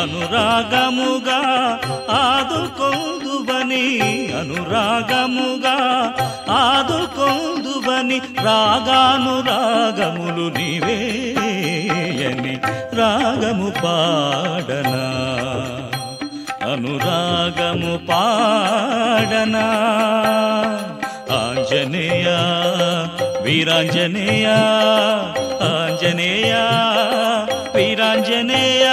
అనురాగముగా ఆదుకొందువని అనురాగముగా ఆదుకొందువని రాగాను రాగములు నీవేయని రాగము పాడనా అనురాగము పాడనా ఆంజనేయ వీరాంజనేయ ఆంజనేయ వీరాంజనేయ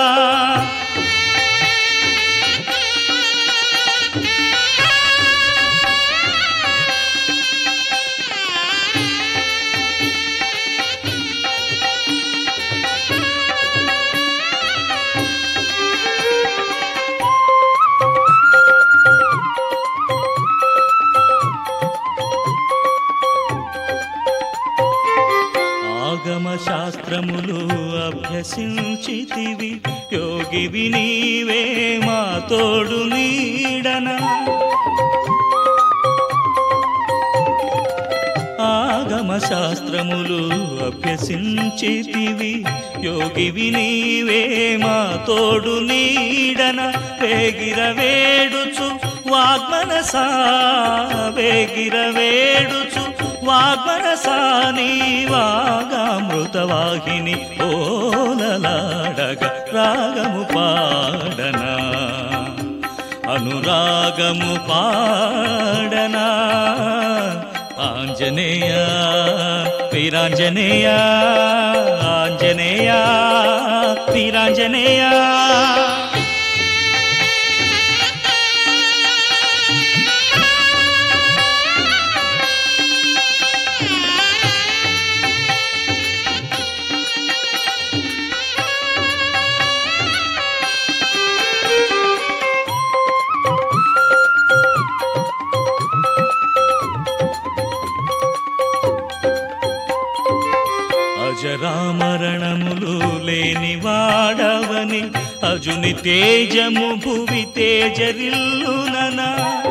ఆగమ శాస్త్రములు అభ్యసించితివి యోగివి నీవే మా తోడు నీడనా ఆగమ శాస్త్రములు అభ్యసించితివి యోగివి నీవే మా తోడు నీడన వేగిర వేడుచు వాగ్మనసా వేగిర వేడుచు వాగ్మనసా నీ వాగామృతవాహిని ఓలలాడగ రాగము పాడనా అనురాగము పాడనా ఆంజనేయ వీరాంజనేయ ఆంజనేయ వీరాంజనేయ అజరామరణములు లేని వాడవని అజుని తేజము భువి తేజరిల్లుననా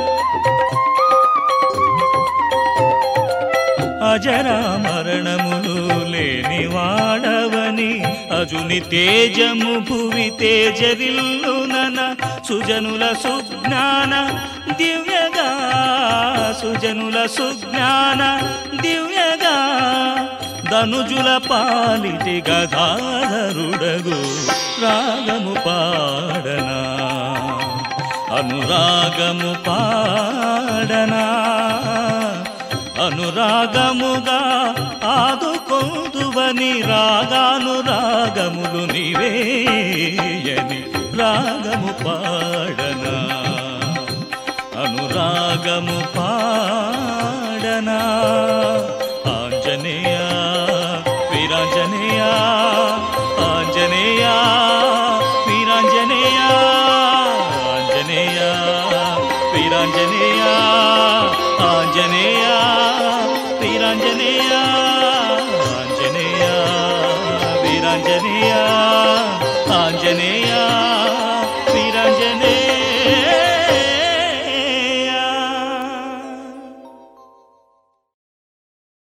అజరామరణములు లేని వాడవని అజుని తేజము భువి తేజరిల్లునన సుజనుల సుజ్ఞాన దివ్యగా సుజనుల సుజ్ఞాన దివ్యగా ధనుజుల పాలిటి గదాధరుడగు రాగము పాడనా అనురాగము పాడనా అనురాగముగా ఆదుకొందువని రాగాను రాగములు నీవేయని రాగము పాడనా అనురాగము పాడనా ఆంజనేయ వీరాంజనేయ ఆంజనేయ వీరాంజనేయ ఆంజనేయ వీరాంజనేయ ఆంజనేయ వీరాంజనేయ ఆంజనేయ వీరాంజనేయ ఆంజనేయ